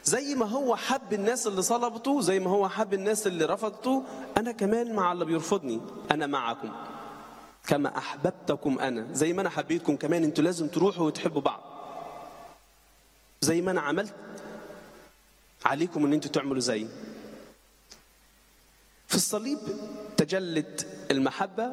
زي ما هو حب الناس اللي صلبته زي ما هو حب الناس اللي رفضته انا كمان مع اللي بيرفضني انا معكم كما احببتكم انا زي ما انا حبيتكم كمان انتوا لازم تروحوا وتحبوا بعض زي ما انا عملت عليكم ان انتوا تعملوا زيي في الصليب تجلت المحبه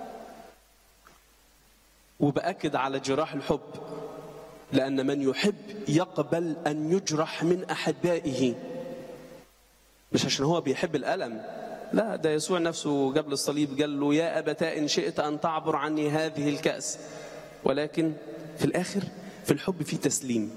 وباكد على جراح الحب لان من يحب يقبل ان يجرح من احبائه مش عشان هو بيحب الالم لا ده يسوع نفسه قبل الصليب قال له يا ابتاء ان شئت ان تعبر عني هذه الكاس ولكن في الاخر في الحب في تسليم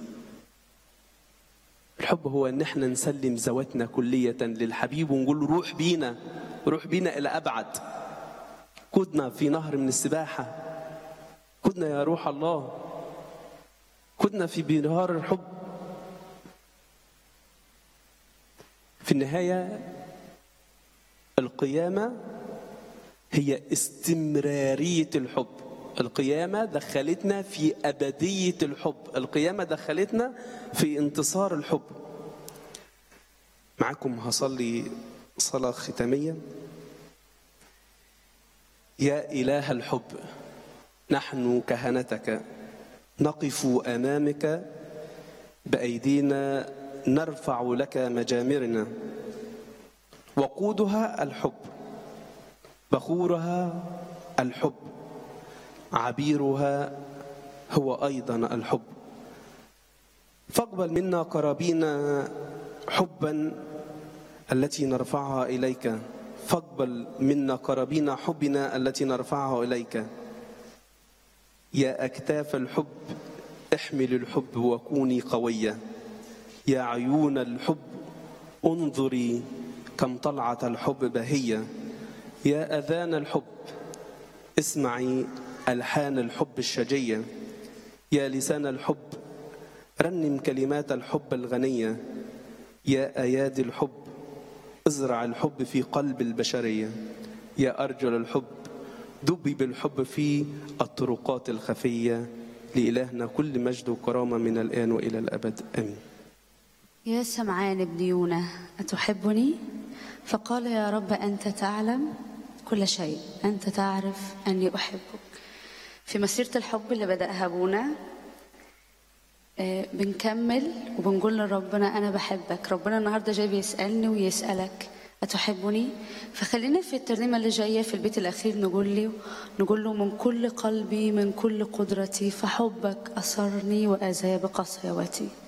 الحب هو ان احنا نسلم ذواتنا كليه للحبيب ونقول له روح بينا روح بينا الى ابعد قدنا في نهر من السباحه قدنا يا روح الله قدنا في بنهار الحب في النهايه القيامه هي استمراريه الحب القيامه دخلتنا في ابديه الحب القيامه دخلتنا في انتصار الحب معكم هصلي صلاه ختاميه يا اله الحب نحن كهنتك نقف امامك بايدينا نرفع لك مجامرنا وقودها الحب بخورها الحب عبيرها هو ايضا الحب فاقبل منا قرابين حبا التي نرفعها اليك فاقبل منا قرابين حبنا التي نرفعها اليك يا اكتاف الحب احمل الحب وكوني قويه يا عيون الحب انظري كم طلعت الحب بهيه يا اذان الحب اسمعي الحان الحب الشجيه يا لسان الحب رنم كلمات الحب الغنيه يا ايادي الحب ازرع الحب في قلب البشريه يا ارجل الحب دبي بالحب في الطرقات الخفيه لالهنا كل مجد وكرامه من الان والى الابد امين يا سمعان بن يونا أتحبني؟ فقال يا رب أنت تعلم كل شيء أنت تعرف أني أحبك في مسيرة الحب اللي بدأها أبونا آه، بنكمل وبنقول لربنا أنا بحبك ربنا النهاردة جاي بيسألني ويسألك أتحبني؟ فخلينا في الترنيمة اللي جاية في البيت الأخير نقول له نقول له من كل قلبي من كل قدرتي فحبك أسرني وأذاب قساوتي